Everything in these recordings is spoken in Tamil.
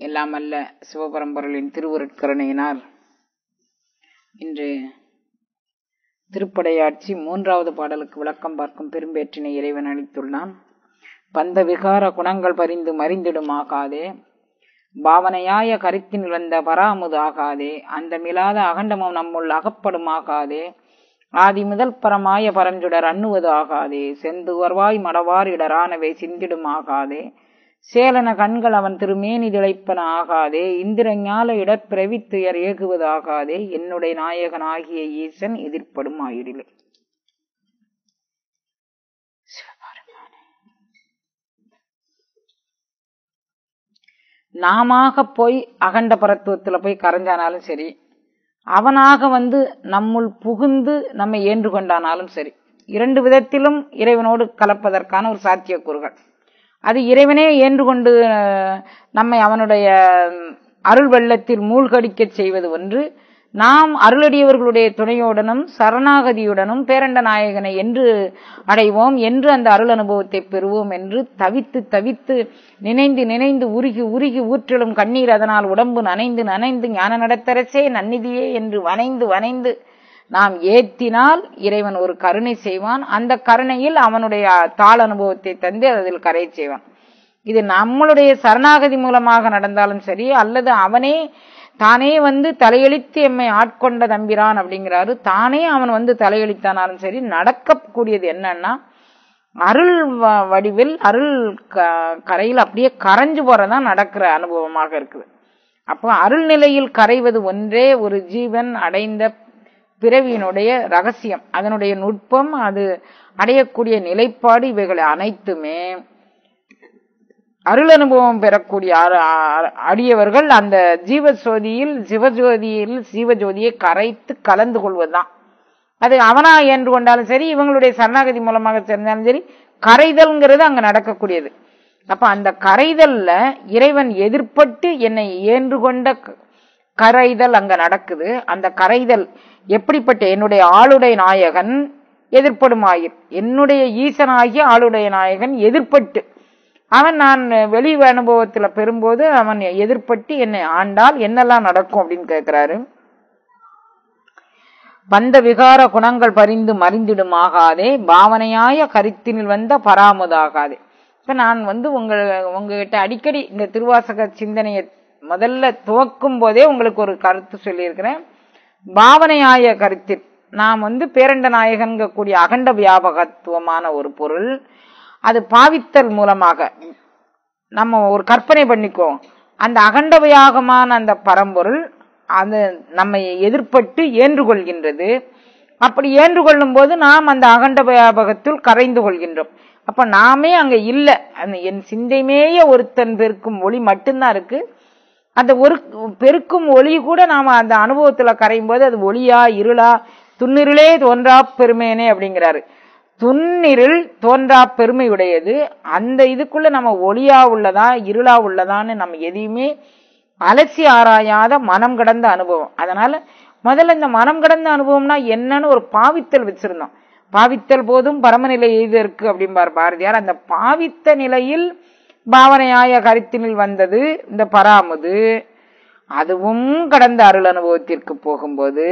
எல்லாம் அல்ல சிவபரம்பொருளின் திருவருட்கருணையினால் இன்று திருப்படையாட்சி மூன்றாவது பாடலுக்கு விளக்கம் பார்க்கும் பெரும்பேற்றினை இறைவன் அளித்துள்ளான் பந்த விகார குணங்கள் பறிந்து மறிந்திடுமாகாதே பாவனையாய கருத்தின் வந்த பராமுது ஆகாதே அந்த மிலாத அகண்டமும் நம்முள் அகப்படுமாகாதே ஆதி முதல் பரமாய பரஞ்சுடர் அண்ணுவது ஆகாதே செந்து வருவாய் மடவார் இடரானவை சிந்திடுமாகாதே சேலன கண்கள் அவன் திருமேனி திளைப்பன ஆகாதே இந்திரஞால இடப்பிரவித்துயர் ஏகுவது ஆகாதே என்னுடைய நாயகன் ஆகிய ஈசன் எதிர்ப்படும் ஆயிடிலே நாமாக போய் அகண்ட பரத்துவத்துல போய் கரைஞ்சானாலும் சரி அவனாக வந்து நம்முள் புகுந்து நம்மை ஏன்று கொண்டானாலும் சரி இரண்டு விதத்திலும் இறைவனோடு கலப்பதற்கான ஒரு சாத்தியக்கூறுகள் அது இறைவனே ஏன்று கொண்டு நம்மை அவனுடைய அருள் வெள்ளத்தில் மூழ்கடிக்கச் செய்வது ஒன்று நாம் அருளடியவர்களுடைய துணையுடனும் சரணாகதியுடனும் பேரண்ட நாயகனை என்று அடைவோம் என்று அந்த அருள் அனுபவத்தை பெறுவோம் என்று தவித்து தவித்து நினைந்து நினைந்து உருகி உருகி ஊற்றலும் கண்ணீர் அதனால் உடம்பு நனைந்து நனைந்து ஞான நடத்தரசே நன்னிதியே என்று வனைந்து வனைந்து நாம் ஏத்தினால் இறைவன் ஒரு கருணை செய்வான் அந்த கருணையில் அவனுடைய தாள் அனுபவத்தை தந்து அதில் கரை செய்வான் இது நம்மளுடைய சரணாகதி மூலமாக நடந்தாலும் சரி அல்லது அவனே தானே வந்து தலையெளித்து எம்மை ஆட்கொண்ட தம்பிரான் அப்படிங்கிறாரு தானே அவன் வந்து தலையெளித்தானாலும் சரி நடக்கக்கூடியது என்னன்னா அருள் வடிவில் அருள் கரையில் அப்படியே கரைஞ்சு போறதான் நடக்கிற அனுபவமாக இருக்குது அப்போ அருள் நிலையில் கரைவது ஒன்றே ஒரு ஜீவன் அடைந்த பிறவியினுடைய ரகசியம் அதனுடைய நுட்பம் அது அடையக்கூடிய நிலைப்பாடு இவைகள் அனைத்துமே அருள் அனுபவம் பெறக்கூடிய அடியவர்கள் அந்த ஜீவஜோதியில் சிவஜோதியில் ஜீவஜோதியை கரைத்து கலந்து கொள்வதுதான் அது அவனா ஏன்று கொண்டாலும் சரி இவங்களுடைய சரணாகதி மூலமாக சேர்ந்தாலும் சரி கரைதல்ங்கிறது அங்க நடக்கக்கூடியது அப்ப அந்த கரைதல்ல இறைவன் எதிர்பட்டு என்னை ஏன்று கொண்ட கரைதல் அங்க நடக்குது அந்த கரைதல் எப்படிப்பட்ட என்னுடைய ஆளுடைய நாயகன் எதிர்ப்படும் ஆயிர் என்னுடைய ஈசனாகிய ஆளுடைய நாயகன் எதிர்பட்டு அவன் நான் வெளி அனுபவத்துல பெறும்போது அவன் எதிர்பட்டு என்னை ஆண்டால் என்னெல்லாம் நடக்கும் அப்படின்னு கேட்கிறாரு வந்த விகார குணங்கள் பறிந்து மறிந்திடுமாகாதே பாவனையாய கருத்தினில் வந்த பராமுதாகாதே இப்ப நான் வந்து உங்க உங்ககிட்ட அடிக்கடி இந்த திருவாசக சிந்தனையை முதல்ல துவக்கும் போதே உங்களுக்கு ஒரு கருத்து சொல்லியிருக்கிறேன் பாவனையாய கருத்தில் நாம் வந்து பேரண்ட நாயகன் கூடிய அகண்ட வியாபகத்துவமான ஒரு பொருள் அது பாவித்தல் மூலமாக நம்ம ஒரு கற்பனை பண்ணிக்கோ அந்த அகண்டவியாகமான அந்த பரம்பொருள் அது நம்மை எதிர்பட்டு ஏன்று கொள்கின்றது அப்படி ஏன்று கொள்ளும் போது நாம் அந்த அகண்ட வியாபகத்தில் கரைந்து கொள்கின்றோம் அப்ப நாமே அங்க இல்லை அந்த என் சிந்தைமேய ஒருத்தன் பெருக்கும் ஒளி மட்டும்தான் இருக்கு அந்த ஒரு பெருக்கும் ஒளி கூட நாம அந்த அனுபவத்துல கரையும் போது அது ஒளியா இருளா துன்னிருளே தோன்றா பெருமேனே அப்படிங்கிறாரு துன்னிருள் தோன்றா பெருமை உடையது அந்த இதுக்குள்ள நம்ம ஒளியா உள்ளதா இருளா உள்ளதான்னு நம்ம எதையுமே அலசி ஆராயாத மனம் கடந்த அனுபவம் அதனால முதல்ல இந்த மனம் கடந்த அனுபவம்னா என்னன்னு ஒரு பாவித்தல் வச்சிருந்தோம் பாவித்தல் போதும் பரமநிலை எய்தற்கு அப்படிம்பார் பாரதியார் அந்த பாவித்த நிலையில் பாவனையாய கருத்தினில் வந்தது இந்த பராமுது அதுவும் கடந்த அருள் அனுபவத்திற்கு போகும்போது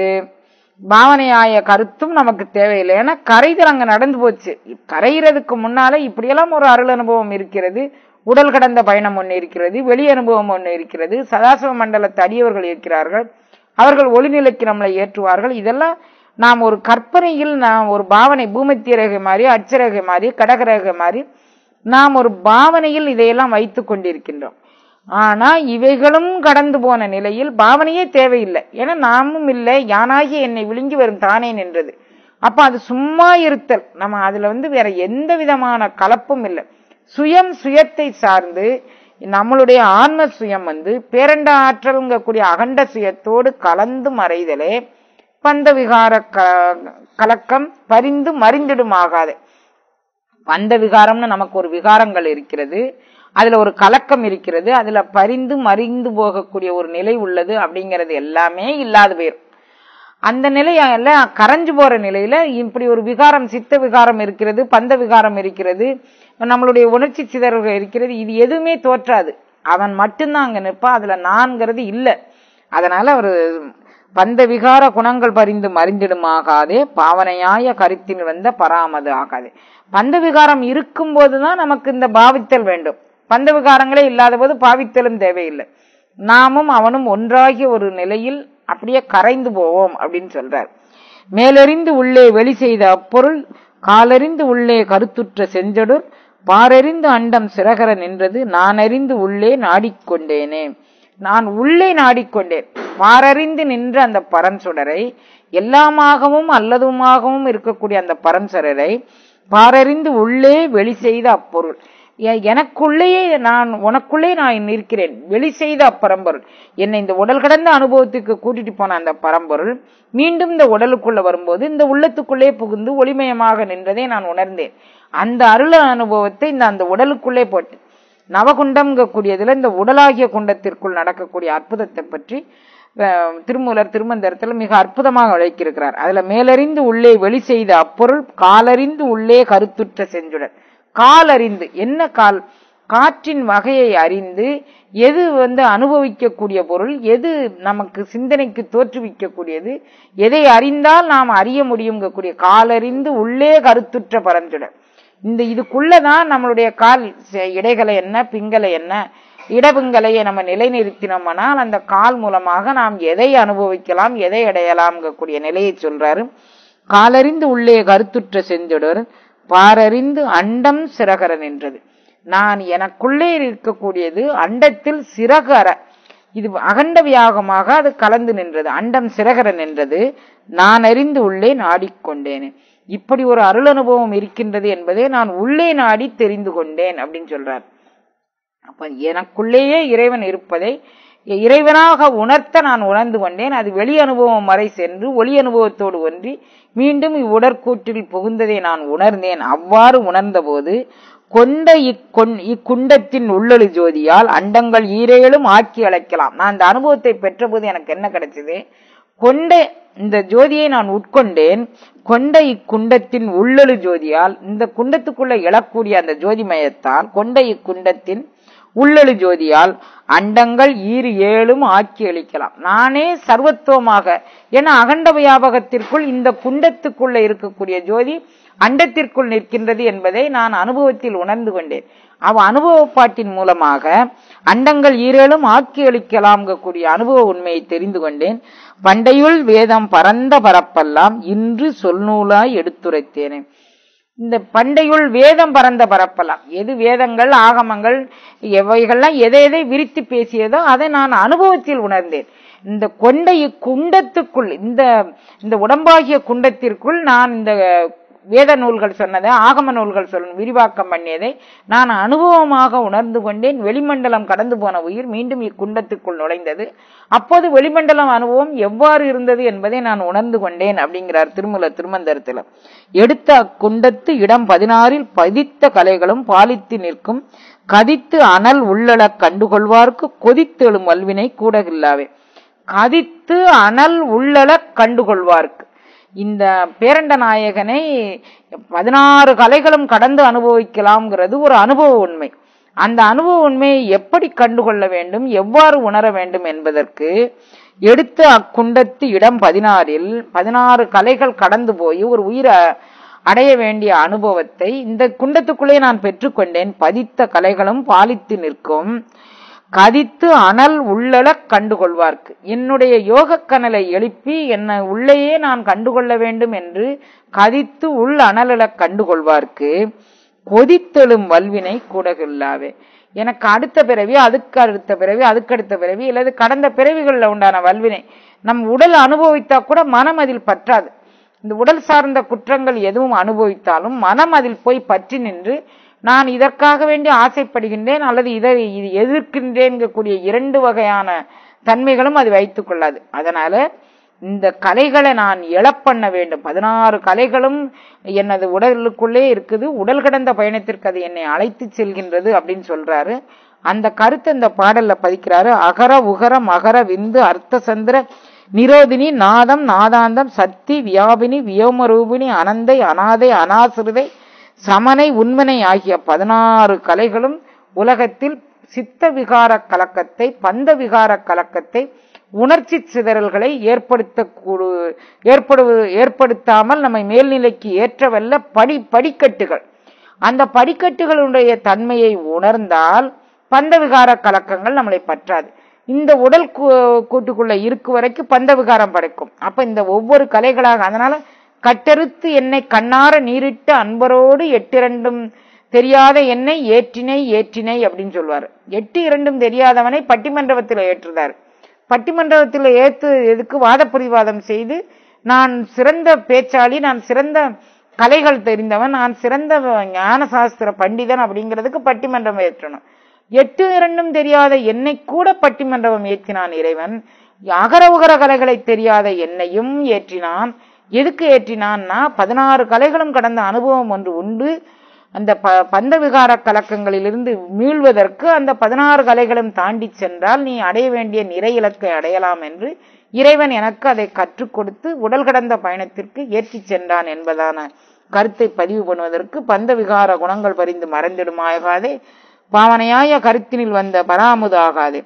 பாவனையாய கருத்தும் நமக்கு தேவையில்லை ஏன்னா கரைதல் அங்க நடந்து போச்சு கரைகிறதுக்கு முன்னால இப்படியெல்லாம் ஒரு அருள் அனுபவம் இருக்கிறது உடல் கடந்த பயணம் ஒன்று இருக்கிறது வெளி அனுபவம் ஒன்று இருக்கிறது சதாசிவ மண்டலத்து அடியவர்கள் இருக்கிறார்கள் அவர்கள் ஒளிநிலைக்கு நம்மளை ஏற்றுவார்கள் இதெல்லாம் நாம் ஒரு கற்பனையில் நாம் ஒரு பாவனை பூமத்திய ரேகை மாதிரி அச்சரேகை மாதிரி கடகரேகை மாதிரி நாம் ஒரு பாவனையில் இதையெல்லாம் வைத்து கொண்டிருக்கின்றோம் ஆனா இவைகளும் கடந்து போன நிலையில் பாவனையே தேவையில்லை ஏன்னா நாமும் இல்லை யானாகி என்னை விழுங்கி வரும் தானே நின்றது அப்ப அது சும்மா இருத்தல் நம்ம அதுல வந்து வேற எந்த விதமான கலப்பும் இல்லை சுயம் சுயத்தை சார்ந்து நம்மளுடைய ஆன்ம சுயம் வந்து பேரண்ட ஆற்றல்ங்கக்கூடிய அகண்ட சுயத்தோடு கலந்து மறைதலே பந்த விகார கலக்கம் பரிந்து மறிந்திடும் ஆகாது பந்த விகாரம்னு நமக்கு ஒரு விகாரங்கள் இருக்கிறது அதுல ஒரு கலக்கம் இருக்கிறது அதுல பரிந்து மறிந்து போகக்கூடிய ஒரு நிலை உள்ளது அப்படிங்கிறது எல்லாமே இல்லாத போயிரும் அந்த நிலையில கரைஞ்சு போற நிலையில இப்படி ஒரு விகாரம் சித்த விகாரம் இருக்கிறது பந்த விகாரம் இருக்கிறது நம்மளுடைய உணர்ச்சி சிதறல்கள் இருக்கிறது இது எதுவுமே தோற்றாது அவன் மட்டும்தான் அங்க நிற்பான் அதுல நான்கிறது இல்ல அதனால அவர் பந்த விகார குணங்கள் பறிந்து மறிந்திடுமாகாதே பாவனையாய கருத்தில் வந்த பராமது ஆகாதே பந்த விகாரம் இருக்கும் போதுதான் நமக்கு இந்த பாவித்தல் வேண்டும் பந்த விகாரங்களே இல்லாத போது பாவித்தலும் தேவையில்லை நாமும் அவனும் ஒன்றாகிய ஒரு நிலையில் அப்படியே கரைந்து போவோம் அப்படின்னு சொல்றார் மேலறிந்து உள்ளே வெளி செய்த அப்பொருள் காலறிந்து உள்ளே கருத்துற்ற செஞ்சொடர் பாரறிந்து அண்டம் சிறகர நின்றது நான் அறிந்து உள்ளே நாடிக்கொண்டேனே நான் உள்ளே நாடிக்கொண்டேன் பாரறிந்து நின்ற அந்த பரன்சுடரை எல்லாமாகவும் அல்லதுமாகவும் இருக்கக்கூடிய அந்த பரன்சுடரை பாரறிந்து உள்ளே வெளி செய்த அப்பொருள் எ- எனக்குள்ளேயே நான் உனக்குள்ளே நான் நிற்கிறேன் வெளி செய்த அப்பரம்பொருள் என்னை இந்த உடல் கடந்த அனுபவத்துக்கு கூட்டிட்டு போன அந்த பரம்பொருள் மீண்டும் இந்த உடலுக்குள்ள வரும்போது இந்த உள்ளத்துக்குள்ளே புகுந்து ஒளிமயமாக நின்றதை நான் உணர்ந்தேன் அந்த அருள அனுபவத்தை இந்த அந்த உடலுக்குள்ளே போட்டு நவகுண்டம்ங்க கூடியதுல இந்த உடலாகிய குண்டத்திற்குள் நடக்கக்கூடிய அற்புதத்தை பற்றி அஹ், திருமூலர் திருமந்தரத்துல மிக அற்புதமாக விளக்கியிருக்கிறார் அதுல மேலறிந்து உள்ளே வெளி செய்த அப்பொருள் காலறிந்து உள்ளே கருத்துற்ற செஞ்சுடர் காலறிந்து என்ன கால் காற்றின் வகையை அறிந்து எது வந்து அனுபவிக்கக்கூடிய பொருள் எது நமக்கு சிந்தனைக்கு தோற்றுவிக்கக்கூடியது எதை அறிந்தால் நாம் அறிய முடியுங்கக்கூடிய காலறிந்து உள்ளே கருத்துற்ற பரஞ்சுடர் இந்த இதுக்குள்ளதான் நம்மளுடைய கால் செ- இடைகளை என்ன பிங்களை என்ன இடபுங்களையை நம்ம நிலைநிறுத்தினோம்னால் அந்த கால் மூலமாக நாம் எதை அனுபவிக்கலாம் எதை அடையலாம்ங்கக்கூடிய நிலையை சொல்றாரு காலறிந்து உள்ளே கருத்துற்ற செஞ்சொடர் பாரறிந்து அண்டம் சிறகர நின்றது நான் எனக்குள்ளே இருக்கக்கூடியது அண்டத்தில் சிறகர இது அகண்ட வியாகமாக அது கலந்து நின்றது அண்டம் சிறகர நின்றது நான் அறிந்து உள்ளே நாடிக்கொண்டேன் இப்படி ஒரு அருள் அனுபவம் இருக்கின்றது என்பதை நான் உள்ளே நாடி தெரிந்து கொண்டேன் அப்படின்னு சொல்றார் அப்ப எனக்குள்ளேயே இறைவன் இருப்பதை இறைவனாக உணர்த்த நான் உணர்ந்து கொண்டேன் அது வெளி அனுபவம் வரை சென்று ஒளி அனுபவத்தோடு ஒன்றி மீண்டும் இவ்வுடற்கூற்றில் புகுந்ததை நான் உணர்ந்தேன் அவ்வாறு உணர்ந்தபோது கொண்ட இக்கொண் இக்குண்டத்தின் உள்ளொளி ஜோதியால் அண்டங்கள் ஈரேழும் ஆக்கி அழைக்கலாம் நான் இந்த அனுபவத்தை பெற்றபோது எனக்கு என்ன கிடைச்சது கொண்ட இந்த ஜோதியை நான் உட்கொண்டேன் கொண்ட இக்குண்டத்தின் உள்ளொளி ஜோதியால் இந்த குண்டத்துக்குள்ள எழக்கூடிய அந்த ஜோதிமயத்தால் கொண்ட இக்குண்டத்தின் உள்ளொளி ஜோதியால் அண்டங்கள் ஈறு ஏழும் ஆக்கி அளிக்கலாம் நானே சர்வத்துவமாக என அகண்ட வியாபகத்திற்குள் இந்த குண்டத்துக்குள்ள இருக்கக்கூடிய ஜோதி அண்டத்திற்குள் நிற்கின்றது என்பதை நான் அனுபவத்தில் உணர்ந்து கொண்டேன் அவ அனுபவப்பாட்டின் மூலமாக அண்டங்கள் ஈரேழும் ஆக்கி அளிக்கலாம் கூடிய அனுபவ உண்மையை தெரிந்து கொண்டேன் பண்டையுள் வேதம் பரந்த பரப்பெல்லாம் இன்று சொல்நூலாய் எடுத்துரைத்தேனே இந்த பண்டையுள் வேதம் பரந்த பரப்பலாம் எது வேதங்கள் ஆகமங்கள் எவைகள்லாம் எதை எதை விரித்து பேசியதோ அதை நான் அனுபவத்தில் உணர்ந்தேன் இந்த கொண்ட இக்குண்டத்துக்குள் இந்த இந்த உடம்பாகிய குண்டத்திற்குள் நான் இந்த வேத நூல்கள் சொன்னதை ஆகம நூல்கள் சொல் விரிவாக்கம் பண்ணியதை நான் அனுபவமாக உணர்ந்து கொண்டேன் வெளிமண்டலம் கடந்து போன உயிர் மீண்டும் இக்குண்டத்துக்குள் நுழைந்தது அப்போது வெளிமண்டலம் அனுபவம் எவ்வாறு இருந்தது என்பதை நான் உணர்ந்து கொண்டேன் அப்படிங்கிறார் திருமல திருமந்தரத்தில் எடுத்த அக்குண்டத்து இடம் பதினாறில் பதித்த கலைகளும் பாலித்து நிற்கும் கதித்து அனல் உள்ளளக் கண்டுகொள்வார்க்கு கொதித்தெழும் வல்வினை கூடகில்லாவே கதித்து அனல் உள்ளளக் கண்டுகொள்வார்க்கு இந்த பேரண்ட நாயகனை பதினாறு கலைகளும் கடந்து அனுபவிக்கலாம்ங்கிறது ஒரு அனுபவ உண்மை அந்த அனுபவ உண்மையை எப்படி கண்டுகொள்ள வேண்டும் எவ்வாறு உணர வேண்டும் என்பதற்கு எடுத்த அக்குண்டத்து இடம் பதினாறில் பதினாறு கலைகள் கடந்து போய் ஒரு உயிரை அடைய வேண்டிய அனுபவத்தை இந்த குண்டத்துக்குள்ளே நான் பெற்றுக்கொண்டேன் பதித்த கலைகளும் பாலித்து நிற்கும் கதித்து அனல் உள்ளளக் கண்டுகொள்வார்க்கு என்னுடைய யோகக் கனலை எழுப்பி என்னை உள்ளேயே நான் கண்டுகொள்ள வேண்டும் என்று கதித்து உள் அனலளக் கண்டுகொள்வார்க்கு கொதித்தெழும் வல்வினை கூடகில்லாவே எனக்கு அடுத்த பிறவி அதுக்கு அடுத்த பிறவி அதுக்கு அடுத்த பிறவி அல்லது கடந்த பிறவிகளில் உண்டான வல்வினை நம் உடல் அனுபவித்தா கூட மனம் அதில் பற்றாது இந்த உடல் சார்ந்த குற்றங்கள் எதுவும் அனுபவித்தாலும் மனம் அதில் போய் பற்றி நின்று நான் இதற்காக வேண்டி ஆசைப்படுகின்றேன் அல்லது இதை இது எதிர்க்கின்றேன் கூடிய இரண்டு வகையான தன்மைகளும் அது வைத்துக் கொள்ளாது அதனால இந்த கலைகளை நான் எழப்பண்ண வேண்டும் பதினாறு கலைகளும் எனது உடலுக்குள்ளே இருக்குது உடல் கடந்த பயணத்திற்கு அது என்னை அழைத்து செல்கின்றது அப்படின்னு சொல்றாரு அந்த கருத்தை இந்த பாடல்ல பதிக்கிறாரு அகர உகர மகர விந்து அர்த்த சந்திர நிரோதினி நாதம் நாதாந்தம் சக்தி வியாபினி வியோமரூபிணி அனந்தை அனாதை அனாசிருதை சமனை உண்மனை ஆகிய பதினாறு கலைகளும் உலகத்தில் சித்த விகார கலக்கத்தை பந்த விகார கலக்கத்தை உணர்ச்சி சிதறல்களை ஏற்படுத்தக்கூடு ஏற்படு ஏற்படுத்தாமல் நம்மை மேல்நிலைக்கு ஏற்றவல்ல படி படிக்கட்டுகள் அந்த படிக்கட்டுகளுடைய தன்மையை உணர்ந்தால் பந்த விகார கலக்கங்கள் நம்மளை பற்றாது இந்த உடல் கூ- கூட்டுக்குள்ள இருக்கு வரைக்கும் பந்த விகாரம் படைக்கும் அப்ப இந்த ஒவ்வொரு கலைகளாக அதனால கட்டறுத்து என்னை கண்ணார நீரிட்டு அன்பரோடு எட்டிரண்டும் தெரியாத என்னை ஏற்றினை ஏற்றினை அப்படின்னு சொல்லுவார் எட்டு இரண்டும் தெரியாதவனை பட்டிமன்றத்தில் ஏற்றுதார் பட்டிமன்றத்தில் ஏத்து எதுக்கு வாத பிரிவாதம் செய்து நான் சிறந்த பேச்சாளி நான் சிறந்த கலைகள் தெரிந்தவன் நான் சிறந்த ஞான சாஸ்திர பண்டிதன் அப்படிங்கிறதுக்கு பட்டிமன்றம் ஏற்றணும் எட்டு இரண்டும் தெரியாத என்னை கூட பட்டிமன்றம் ஏற்றினான் இறைவன் அகர உகர கலைகளை தெரியாத என்னையும் ஏற்றினான் எதுக்கு ஏற்றினான்னா பதினாறு கலைகளும் கடந்த அனுபவம் ஒன்று உண்டு அந்த ப பந்த விகார கலக்கங்களிலிருந்து மீள்வதற்கு அந்த பதினாறு கலைகளும் தாண்டி சென்றால் நீ அடைய வேண்டிய நிறை இலக்கை அடையலாம் என்று இறைவன் எனக்கு அதை கற்றுக் கொடுத்து உடல் கடந்த பயணத்திற்கு ஏற்றிச் சென்றான் என்பதான கருத்தை பதிவு பண்ணுவதற்கு பந்த விகார குணங்கள் பறிந்து மறைந்திடுமாகாதே பாவனையாய கருத்தினில் வந்த பராமுது ஆகாதே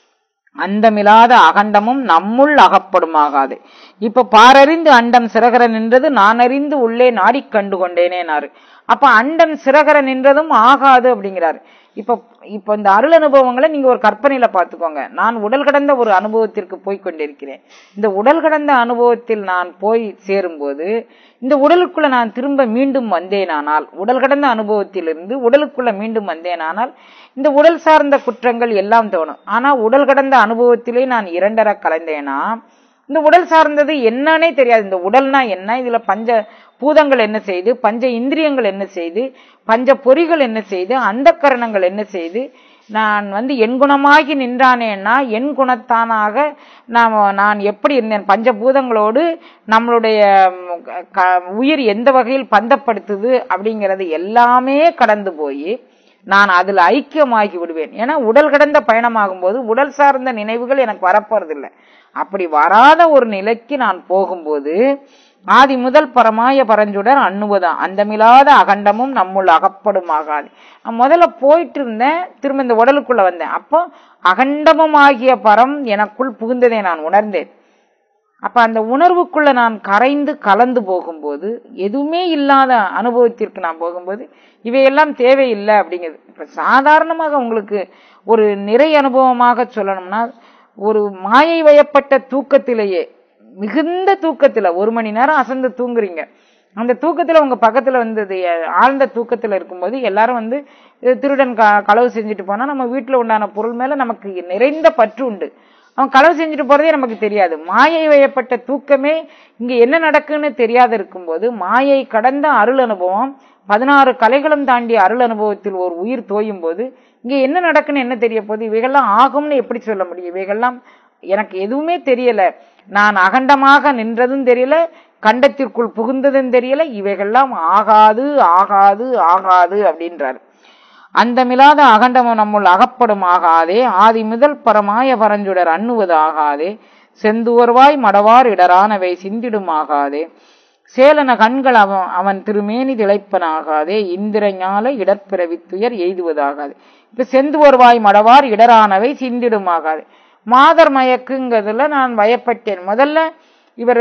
அண்டமில்லாத அகண்டமும் நம்முள் அகப்படுமாகாது இப்ப பாரறிந்து அண்டம் சிறகர நின்றது நான் அறிந்து உள்ளே நாடிக் கண்டு கொண்டேனேனாரு அப்ப அண்டம் சிறகர நின்றதும் ஆகாது அப்படிங்கிறாரு இப்ப இப்ப இந்த அருள் அனுபவங்களை நீங்க ஒரு கற்பனையில பாத்துக்கோங்க நான் உடல் கடந்த ஒரு அனுபவத்திற்கு போய் கொண்டிருக்கிறேன் இந்த உடல் கடந்த அனுபவத்தில் நான் போய் சேரும்போது இந்த உடலுக்குள்ள நான் திரும்ப மீண்டும் வந்தேனானால் உடல் கடந்த அனுபவத்திலிருந்து உடலுக்குள்ள மீண்டும் வந்தேனானால் இந்த உடல் சார்ந்த குற்றங்கள் எல்லாம் தோணும் ஆனா உடல் கடந்த அனுபவத்திலே நான் இரண்டர கலந்தேனா இந்த உடல் சார்ந்தது என்னன்னே தெரியாது இந்த உடல்னா என்ன இதுல பஞ்ச பூதங்கள் என்ன செய்து பஞ்ச இந்திரியங்கள் என்ன செய்து பஞ்ச பொறிகள் என்ன செய்து அந்த கரணங்கள் என்ன செய்து நான் வந்து என் குணமாகி நின்றானேன்னா என் குணத்தானாக நாம் நான் எப்படி இருந்தேன் பஞ்சபூதங்களோடு நம்மளுடைய ம், க- உயிர் எந்த வகையில் பந்தப்படுத்துது அப்படிங்கிறது எல்லாமே கடந்து போய் நான் அதில் ஐக்கியமாகி விடுவேன் ஏன்னா உடல் கடந்த பயணமாகும் போது உடல் சார்ந்த நினைவுகள் எனக்கு வரப்போறதில்லை அப்படி வராத ஒரு நிலைக்கு நான் போகும்போது ஆதி முதல் பரமாய பரஞ்சுடர் அண்ணுவதான் அந்தமில்லாத அகண்டமும் நம்முள் அகப்படும் ஆகாது நான் முதல்ல போயிட்டு இருந்தேன் திரும்ப இந்த உடலுக்குள்ள வந்தேன் அப்போ அகண்டமும் ஆகிய பரம் எனக்குள் புகுந்ததை நான் உணர்ந்தேன் அப்ப அந்த உணர்வுக்குள்ள நான் கரைந்து கலந்து போகும்போது எதுவுமே இல்லாத அனுபவத்திற்கு நான் போகும்போது இவையெல்லாம் தேவையில்லை அப்படிங்கிறது இப்ப சாதாரணமாக உங்களுக்கு ஒரு நிறை அனுபவமாக சொல்லணும்னா ஒரு மாயை வயப்பட்ட தூக்கத்திலேயே மிகுந்த தூக்கத்துல ஒரு மணி நேரம் அசந்து தூங்குறீங்க அந்த தூக்கத்துல உங்க பக்கத்துல வந்தது அஹ், ஆழ்ந்த தூக்கத்துல இருக்கும்போது எல்லாரும் வந்து அஹ், திருடன் க- களவு செஞ்சுட்டு போனா நம்ம வீட்டுல உண்டான பொருள் மேல நமக்கு நிறைந்த பற்று உண்டு அவன் களவு செஞ்சுட்டு போறதே நமக்கு தெரியாது மாயை வயப்பட்ட தூக்கமே இங்க என்ன நடக்குன்னு தெரியாத இருக்கும்போது மாயை கடந்த அருள் அனுபவம் பதினாறு கலைகளும் தாண்டிய அருள் அனுபவத்தில் ஒரு உயிர் தோயும் போது இங்க என்ன நடக்குன்னு என்ன தெரிய போகுது இவைகள்லாம் ஆகும்னு எப்படி சொல்ல முடியும் இவைகள்லாம் எனக்கு எதுவுமே தெரியல நான் அகண்டமாக நின்றதும் தெரியல கண்டத்திற்குள் புகுந்ததும் தெரியல இவைகள்லாம் ஆகாது ஆகாது ஆகாது அப்படின்றாரு அந்தமில்லாத அகண்டமும் நம்முள் அகப்படும் ஆகாதே ஆதி முதல் பரமாய பரஞ்சுடர் அண்ணுவது ஆகாதே செந்துவர்வாய் மடவார் இடரானவை சிந்திடும் ஆகாதே சேலன கண்கள் அவன் அவன் திருமேனி திளைப்பனாகாதே இந்திர ஞால இடர்பிறவித்துயர் எய்துவதாகாது இப்ப செந்துவர்வாய் மடவார் இடரானவை சிந்திடுமாகாது மாதர் மயக்குங்கிறதுல நான் பயப்பட்டேன் முதல்ல இவர்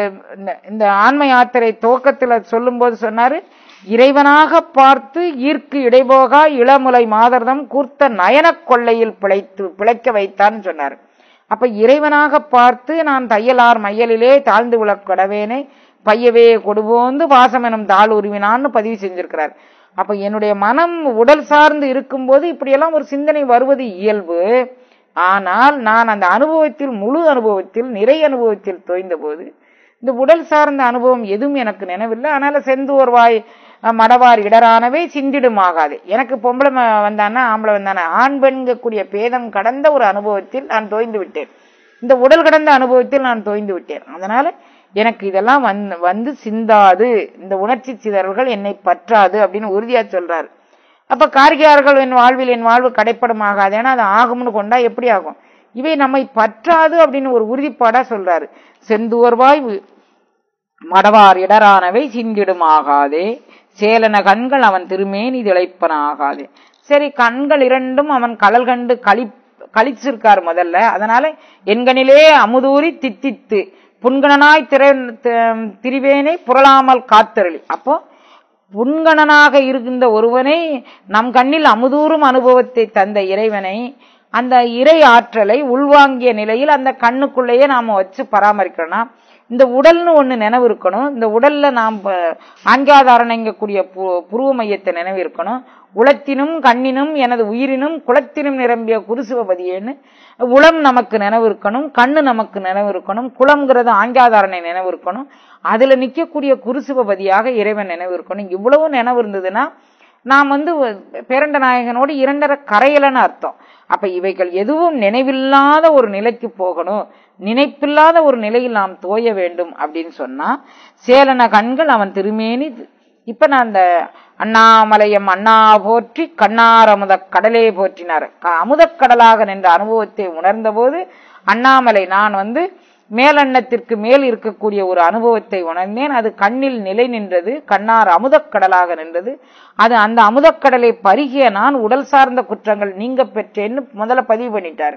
இந்த ஆன்ம யாத்திரை துவக்கத்துல சொல்லும்போது சொன்னாரு இறைவனாக பார்த்து ஈர்க்கு இடைபோகா இளமுலை மாதர்தம் கூர்த்த நயனக் கொள்ளையில் பிழைத்து பிழைக்க வைத்தான்னு சொன்னார் அப்ப இறைவனாக பார்த்து நான் தையலார் மையலிலே தாழ்ந்து விழக்கடவேனே பையவே கொடுபோந்து வாசம் எனும் தாழ் உருவினான்னு பதிவு செஞ்சிருக்கிறார் அப்ப என்னுடைய மனம் உடல் சார்ந்து இருக்கும்போது இப்படியெல்லாம் ஒரு சிந்தனை வருவது இயல்பு ஆனால் நான் அந்த அனுபவத்தில் முழு அனுபவத்தில் நிறை அனுபவத்தில் தோய்ந்த போது இந்த உடல் சார்ந்த அனுபவம் எதுவும் எனக்கு நினைவில்லை அதனால செந்தூர் வாய் அஹ், மடவார் இடரானவே சிந்திடுமாகாது எனக்கு பொம்பளை ம- வந்தானா ஆம்பளை வந்தானா ஆண் பெண்கக்கூடிய பேதம் கடந்த ஒரு அனுபவத்தில் நான் தோய்ந்து விட்டேன் இந்த உடல் கடந்த அனுபவத்தில் நான் தோய்ந்து விட்டேன் அதனால எனக்கு இதெல்லாம் வந்து வந்து சிந்தாது இந்த உணர்ச்சி சிதறல்கள் என்னை பற்றாது அப்படின்னு உறுதியா சொல்றாரு அப்ப காரிகையார்கள் என் வாழ்வில் என் வாழ்வு கடைப்படமாகாது ஏன்னா அது ஆகும்னு கொண்டா எப்படி ஆகும் இவை நம்மை பற்றாது அப்படின்னு ஒரு உறுதிப்பாடா சொல்றாரு செந்தூர்வாய் வி- மடவார் இடரானவை சிந்திடுமாகாதே சேலன கண்கள் அவன் திருமேனி திளைப்பனாகாதே சரி கண்கள் இரண்டும் அவன் கடல் கண்டு களி கழிச்சிருக்காரு முதல்ல அதனால எண்கணிலே அமுதூரி தித்தித்து புன்கணனாய் திற தி- திரிவேனை புரளாமல் காத்தருளி அப்போ புன்கணனாக இருக்கின்ற ஒருவனை நம் கண்ணில் அமுதூறும் அனுபவத்தை தந்த இறைவனை அந்த இறை ஆற்றலை உள்வாங்கிய நிலையில் அந்த கண்ணுக்குள்ளேயே நாம வச்சு பராமரிக்கணும்னா இந்த உடல்னு ஒண்ணு நினைவு இருக்கணும் இந்த உடல்ல நாம் ப- ஆங்காதாரணைங்கக்கூடிய பு- புருவ மையத்தை நினைவு இருக்கணும் உளத்தினும் கண்ணினும் எனது உயிரினும் குளத்தினும் நிரம்பிய குருசிவபதியேன்னு உளம் நமக்கு நினைவு இருக்கணும் கண்ணு நமக்கு நினைவு இருக்கணும் குளம்ங்கிறது ஆங்காதாரணை நினைவு இருக்கணும் அதுல நிக்கக்கூடிய குருசிவபதியாக இறைவன் நினைவு இருக்கணும் இவ்வளவு நினைவு இருந்ததுன்னா நாம் வந்து பேரண்ட நாயகனோடு இரண்டரை கரையலன்னு அர்த்தம் அப்ப இவைகள் எதுவும் நினைவில்லாத ஒரு நிலைக்கு போகணும் நினைப்பில்லாத ஒரு நிலையில் நாம் தோய வேண்டும் அப்படின்னு சொன்னா சேலன கண்கள் அவன் திருமேனி இப்ப நான் அந்த அண்ணாமலையம் அண்ணா போற்றி கண்ணார் அமுத கடலே போற்றினார் க- அமுதக் கடலாக நின்ற அனுபவத்தை உணர்ந்தபோது அண்ணாமலை நான் வந்து மேலெண்ணத்திற்கு மேல் இருக்கக்கூடிய ஒரு அனுபவத்தை உணர்ந்தேன் அது கண்ணில் நிலை நின்றது கண்ணார் அமுதக் கடலாக நின்றது அது அந்த அமுதக்கடலை பருகிய நான் உடல் சார்ந்த குற்றங்கள் நீங்க பெற்றேன்னு முதல்ல பதிவு பண்ணிட்டாரு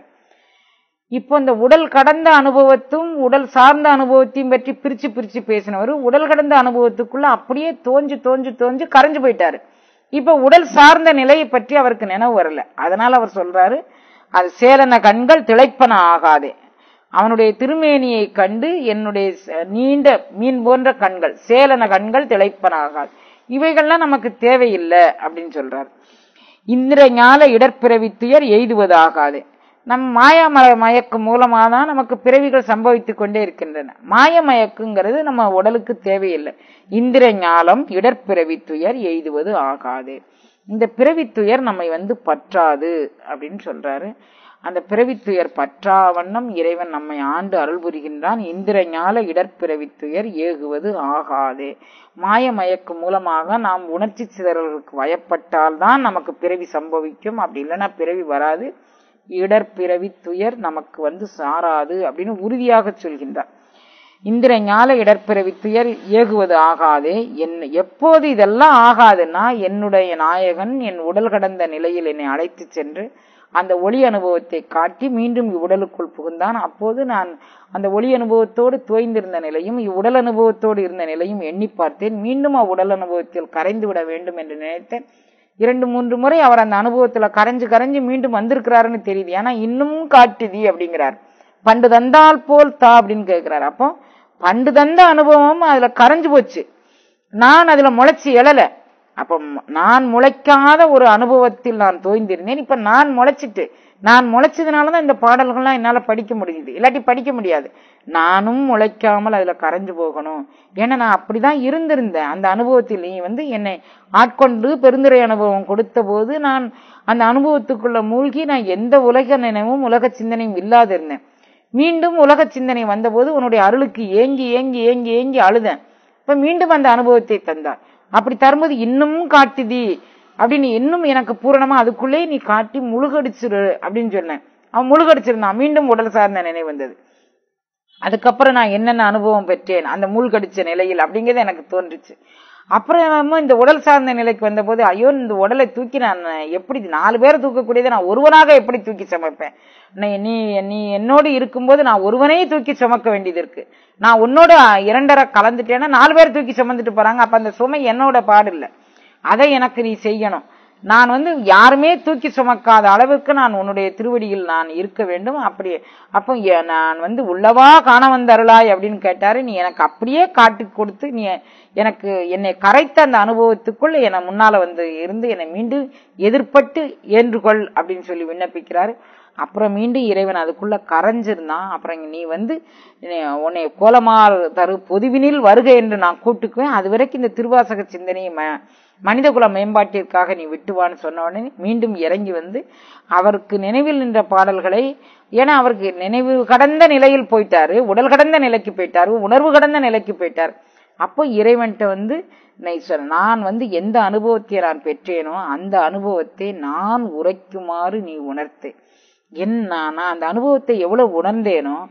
இப்போ இந்த உடல் கடந்த அனுபவத்தும் உடல் சார்ந்த அனுபவத்தையும் பற்றி பிரிச்சு பிரிச்சு பேசினவர் உடல் கடந்த அனுபவத்துக்குள்ள அப்படியே தோஞ்சு தோஞ்சு தோஞ்சு கரைஞ்சு போயிட்டாரு இப்ப உடல் சார்ந்த நிலையை பற்றி அவருக்கு நினைவு வரல அதனால அவர் சொல்றாரு அது சேலன கண்கள் திளைப்பன ஆகாதே அவனுடைய திருமேனியை கண்டு என்னுடைய ச- நீண்ட மீன் போன்ற கண்கள் சேலன கண்கள் திளைப்பன ஆகாது இவைகள்லாம் நமக்கு தேவையில்லை அப்படின்னு சொல்றாரு இந்திர ஞால இடர்பிறவி துயர் எய்துவதாகாது நம் மாயா ம- மயக்கு மூலமாக தான் நமக்கு பிறவிகள் சம்பவித்துக் கொண்டே இருக்கின்றன மாய மயக்குங்கிறது நம்ம உடலுக்கு தேவையில்லை இந்திர ஞாலம் இடர்பிறவி துயர் எய்துவது ஆகாது இந்த பிறவி துயர் நம்மை வந்து பற்றாது அப்படின்னு சொல்றாரு அந்த பிறவி துயர் பற்றா வண்ணம் இறைவன் நம்மை ஆண்டு அருள் புரிகின்றான் இந்திர ஞால இடர்பிறவி துயர் ஏகுவது ஆகாதே மாய மயக்கு மூலமாக நாம் உணர்ச்சி சிதறல்களுக்கு வயப்பட்டால் தான் நமக்கு பிறவி சம்பவிக்கும் அப்படி இல்லைன்னா பிறவி வராது இடர்பிறவி துயர் நமக்கு வந்து சாராது அப்படின்னு உறுதியாக சொல்கின்றார் இந்திர ஞால இடர்பிறவி துயர் ஏகுவது ஆகாதே என் எப்போது இதெல்லாம் ஆகாதுன்னா என்னுடைய நாயகன் என் உடல் கடந்த நிலையில் என்னை அழைத்துச் சென்று அந்த ஒளி அனுபவத்தை காட்டி மீண்டும் இவ்வுடலுக்குள் புகுந்தான் அப்போது நான் அந்த ஒளி அனுபவத்தோடு தோய்ந்திருந்த நிலையும் இவ்வுடல் அனுபவத்தோடு இருந்த நிலையும் எண்ணி பார்த்தேன் மீண்டும் அவ்வுடல் அனுபவத்தில் கரைந்து விட வேண்டும் என்று நினைத்தேன் இரண்டு மூன்று முறை அவர் அந்த அனுபவத்துல கரைஞ்சு கரைஞ்சு மீண்டும் வந்திருக்கிறாருன்னு தெரியுது ஏன்னா இன்னும் காட்டுதி அப்படிங்கிறார் பண்டு தந்தால் போல் தா அப்படின்னு கேட்கிறார் அப்போ பண்டு தந்த அனுபவம் அதுல கரைஞ்சு போச்சு நான் அதுல முளைச்சு எழல அப்ப ம- நான் முளைக்காத ஒரு அனுபவத்தில் நான் தோய்ந்திருந்தேன் இப்ப நான் முளைச்சிட்டு நான் முளைச்சதுனாலதான் இந்த பாடல்கள்லாம் என்னால படிக்க முடியுது இல்லாட்டி படிக்க முடியாது நானும் முளைக்காமல் அதுல கரைஞ்சு போகணும் ஏன்னா நான் அப்படிதான் இருந்திருந்தேன் அந்த அனுபவத்தில் நீ வந்து என்னை ஆட்கொண்டு பெருந்துரை அனுபவம் கொடுத்த போது நான் அந்த அனுபவத்துக்குள்ள மூழ்கி நான் எந்த உலக நினைவும் உலக சிந்தனையும் இல்லாதிருந்தேன் மீண்டும் உலக சிந்தனை வந்தபோது உன்னுடைய அருளுக்கு ஏங்கி ஏங்கி ஏங்கி ஏங்கி அழுதேன் இப்ப மீண்டும் அந்த அனுபவத்தை தந்தார் அப்படி தரும்போது இன்னும் காட்டுதி அப்படின்னு இன்னும் எனக்கு பூரணமா அதுக்குள்ளே நீ காட்டி முழுகடிச்சிரு அப்படின்னு சொன்னேன் அவன் முழுகடிச்சிருந்தான் மீண்டும் உடல் சார்ந்த நினைவு வந்தது அதுக்கப்புறம் நான் என்னென்ன அனுபவம் பெற்றேன் அந்த மூழ்கடிச்ச நிலையில் அப்படிங்கிறது எனக்கு தோன்றுச்சு அப்புறமா இந்த உடல் சார்ந்த நிலைக்கு வந்தபோது ஐயோ இந்த உடலை தூக்கி நான் எப்படி நாலு பேரை தூக்கக்கூடியதை நான் ஒருவனாக எப்படி தூக்கி சமைப்பேன் நீ- நீ நீ என்னோடு இருக்கும்போது நான் ஒருவனையே தூக்கி சுமக்க வேண்டியது இருக்கு நான் உன்னோட இரண்டரை கலந்துட்டேன்னா நாலு பேர் தூக்கி சுமந்துட்டு போறாங்க அப்ப அந்த சுமை என்னோட பாடு இல்ல அதை எனக்கு நீ செய்யணும் நான் வந்து யாருமே தூக்கி சுமக்காத அளவுக்கு நான் உன்னுடைய திருவடியில் நான் இருக்க வேண்டும் அப்படி அப்போ எ- நான் வந்து உள்ளவா காண வந்த அருளாய் அப்படின்னு கேட்டாரு நீ எனக்கு அப்படியே காட்டி கொடுத்து நீ எனக்கு என்னை கரைத்த அந்த அனுபவத்துக்குள் என்னை முன்னால வந்து இருந்து என்னை மீண்டும் எதிர்பட்டு ஏற்றுக்கொள் அப்படின்னு சொல்லி விண்ணப்பிக்கிறாரு அப்புறம் மீண்டும் இறைவன் அதுக்குள்ள கரைஞ்சிருந்தான் அப்புறம் நீ வந்து நீ உன்னை கோலமார் தரு பொதுவினில் வருக என்று நான் கூட்டுக்குவேன் அது வரைக்கும் இந்த திருவாசக சிந்தனையை ம- மனிதகுல மேம்பாட்டிற்காக நீ விட்டுவான்னு சொன்ன உடனே மீண்டும் இறங்கி வந்து அவருக்கு நினைவில் நின்ற பாடல்களை ஏன்னா அவருக்கு நினைவு கடந்த நிலையில் போயிட்டாரு உடல் கடந்த நிலைக்கு போயிட்டாரு உணர்வு கடந்த நிலைக்கு போயிட்டாரு அப்போ இறைவன்கிட்ட வந்து நான் சொன்ன- நான் வந்து எந்த அனுபவத்தை நான் பெற்றேனோ அந்த அனுபவத்தை நான் உரைக்குமாறு நீ உணர்த்து என் நான் அந்த அனுபவத்தை எவ்வளவு உணர்ந்தேனோ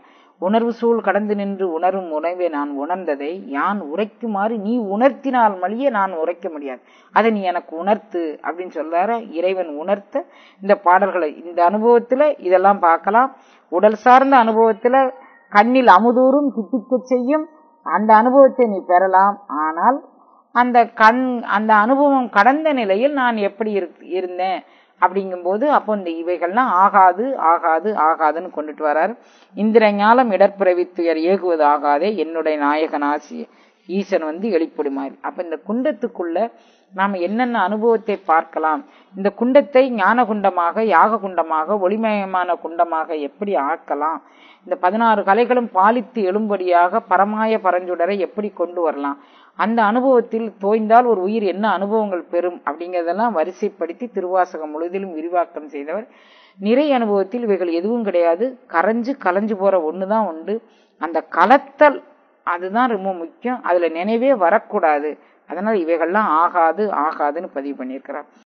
உணர்வு சூழ் கடந்து நின்று உணரும் உணவை நான் உணர்ந்ததை யான் உரைக்குமாறு நீ உணர்த்தினால் மழிய நான் உரைக்க முடியாது அதை நீ எனக்கு உணர்த்து அப்படின்னு சொல்றாரு இறைவன் உணர்த்த இந்த பாடல்களை இந்த அனுபவத்துல இதெல்லாம் பார்க்கலாம் உடல் சார்ந்த அனுபவத்துல கண்ணில் அமுதூரும் தித்திக்கச் செய்யும் அந்த அனுபவத்தை நீ பெறலாம் ஆனால் அந்த கண் அந்த அனுபவம் கடந்த நிலையில் நான் எப்படி இருக்- இருந்தேன் அப்படிங்கும்போது அப்போ இந்த இவைகள்லாம் ஆகாது ஆகாது ஆகாதுன்னு கொண்டுட்டு வராரு இந்திர ஞாலம் இடர்பிறவி துயர் ஏகுவது ஆகாதே என்னுடைய நாயகனாசி ஈசன் வந்து வெளிப்படுமாறு அப்ப இந்த குண்டத்துக்குள்ள நாம் என்னென்ன அனுபவத்தை பார்க்கலாம் இந்த குண்டத்தை ஞான குண்டமாக யாக குண்டமாக ஒளிமயமான குண்டமாக எப்படி ஆக்கலாம் இந்த பதினாறு கலைகளும் பாலித்து எழும்படியாக பரமாய பரஞ்சுடரை எப்படி கொண்டு வரலாம் அந்த அனுபவத்தில் தோய்ந்தால் ஒரு உயிர் என்ன அனுபவங்கள் பெறும் அப்படிங்கறதெல்லாம் வரிசைப்படுத்தி திருவாசகம் முழுவதிலும் விரிவாக்கம் செய்தவர் நிறை அனுபவத்தில் இவைகள் எதுவும் கிடையாது கரைஞ்சு கலைஞ்சு போற ஒண்ணுதான் உண்டு அந்த கலத்தல் அதுதான் ரொம்ப முக்கியம் அதுல நினைவே வரக்கூடாது அதனால இவைகள்லாம் ஆகாது ஆகாதுன்னு பதிவு பண்ணியிருக்கிறார்